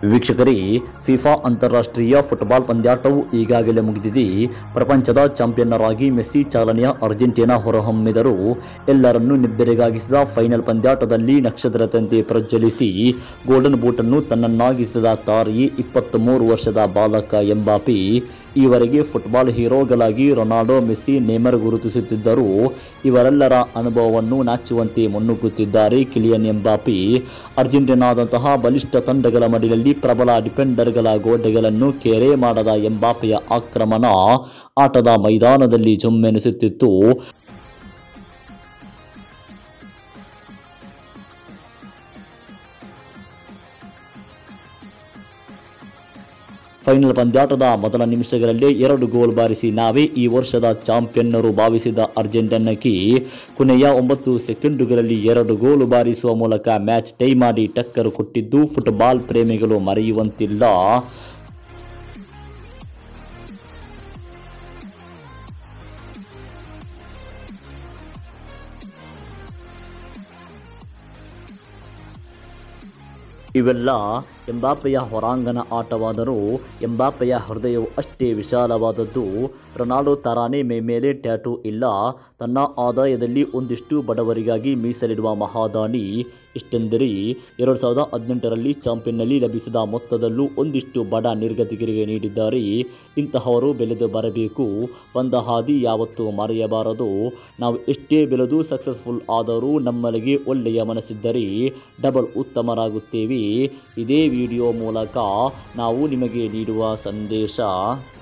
ವೀಕ್ಷಕರೇ ಫಿಫಾ ಅಂತಾರಾಷ್ಟ್ರೀಯ ಫುಟ್ಬಾಲ್ ಪಂದ್ಯಾಟವು ಈಗಾಗಲೇ ಮುಗಿದಿದೆ ಪ್ರಪಂಚದ ಚಾಂಪಿಯನ್ನರಾಗಿ ಮೆಸ್ಸಿ ಚಾಲನೆಯ ಅರ್ಜೆಂಟೀನಾ ಹೊರಹೊಮ್ಮಿದರು ಎಲ್ಲರನ್ನೂ ನಿಬ್ಬೆರಗಾಗಿಸಿದ ಫೈನಲ್ ಪಂದ್ಯಾಟದಲ್ಲಿ ನಕ್ಷತ್ರದಂತೆ ಪ್ರಜ್ವಲಿಸಿ ಗೋಲ್ಡನ್ ಬೂಟನ್ನು ತನ್ನನ್ನಾಗಿಸಿದ ತಾರಿ ಇಪ್ಪತ್ತ್ಮೂರು ವರ್ಷದ ಬಾಲಕ ಎಂಬಾಪಿ ಈವರೆಗೆ ಫುಟ್ಬಾಲ್ ಹೀರೋಗಳಾಗಿ ರೊನಾಲ್ಡೋ ಮೆಸ್ಸಿ ನೇಮರ್ ಗುರುತಿಸುತ್ತಿದ್ದರು ಇವರೆಲ್ಲರ ಅನುಭವವನ್ನು ನಾಚುವಂತೆ ಮುನ್ನುಗ್ಗುತ್ತಿದ್ದಾರೆ ಕಿಲಿಯನ್ ಎಂಬಾಪಿ ಅರ್ಜೆಂಟೀನಾದಂತಹ ಬಲಿಷ್ಠ ತಂಡಗಳ ಮಡಿಲಲ್ಲಿ ಪ್ರಬಲ ಡಿಫೆಂಡರ್ಗಳ ಗೋಡೆಗಳನ್ನು ಕೆರೆ ಮಾಡದ ಎಂಬಾಪೆಯ ಆಕ್ರಮಣ ಆಟದ ಮೈದಾನದಲ್ಲಿ ಜೊಮ್ಮೆನಿಸುತ್ತಿತ್ತು ಫೈನಲ್ ಪಂದ್ಯಾಟದ ಮೊದಲ ನಿಮಿಷಗಳಲ್ಲೇ ಎರಡು ಗೋಲ್ ಬಾರಿಸಿ ನಾವೇ ಈ ವರ್ಷದ ಚಾಂಪಿಯನ್ನರು ಭಾವಿಸಿದ ಅರ್ಜೆಂಟೀನಾಕ್ಕೆ ಕೊನೆಯ ಒಂಬತ್ತು ಸೆಕೆಂಡುಗಳಲ್ಲಿ ಎರಡು ಗೋಲು ಬಾರಿಸುವ ಮೂಲಕ ಮ್ಯಾಚ್ ಟೈ ಮಾಡಿ ಟಕ್ಕರ್ ಕೊಟ್ಟಿದ್ದು ಫುಟ್ಬಾಲ್ ಪ್ರೇಮಿಗಳು ಮರೆಯುವಂತಿಲ್ಲ ಇವೆಲ್ಲ ಎಂಬಾಪೆಯ ಹೊರಾಂಗಣ ಆಟವಾದರೂ ಎಂಬಾಪೆಯ ಹೃದಯವು ಅಷ್ಟೇ ವಿಶಾಲವಾದದ್ದು ರೊನಾಲ್ಡೋ ತರಾನೇ ಮೈ ಮೇಲೆ ಟ್ಯಾಟೂ ಇಲ್ಲ ತನ್ನ ಆದಾಯದಲ್ಲಿ ಒಂದಿಷ್ಟು ಬಡವರಿಗಾಗಿ ಮೀಸಲಿಡುವ ಮಹಾದಾನಿ ಇಷ್ಟೆಂದರೆ ಎರಡು ಸಾವಿರದ ಹದಿನೆಂಟರಲ್ಲಿ ಚಾಂಪಿಯನ್ನಲ್ಲಿ ಲಭಿಸಿದ ಮೊತ್ತದಲ್ಲೂ ಒಂದಿಷ್ಟು ಬಡ ನಿರ್ಗತಿಕರಿಗೆ ನೀಡಿದ್ದಾರೆ ಇಂತಹವರು ಬೆಳೆದು ಬರಬೇಕು ಬಂದ ಹಾದಿ ಯಾವತ್ತೂ ಮರೆಯಬಾರದು ನಾವು ಎಷ್ಟೇ ಬೆಳೆದು ಸಕ್ಸಸ್ಫುಲ್ ಆದರೂ ನಮ್ಮಲ್ಲಿಗೆ ಒಳ್ಳೆಯ ಮನಸ್ಸಿದ್ದರೆ ಡಬಲ್ ಉತ್ತಮರಾಗುತ್ತೇವೆ ಇದೇ ವಿಡಿಯೋ ಮೂಲಕ ನಾವು ನಿಮಗೆ ನೀಡುವ ಸಂದೇಶ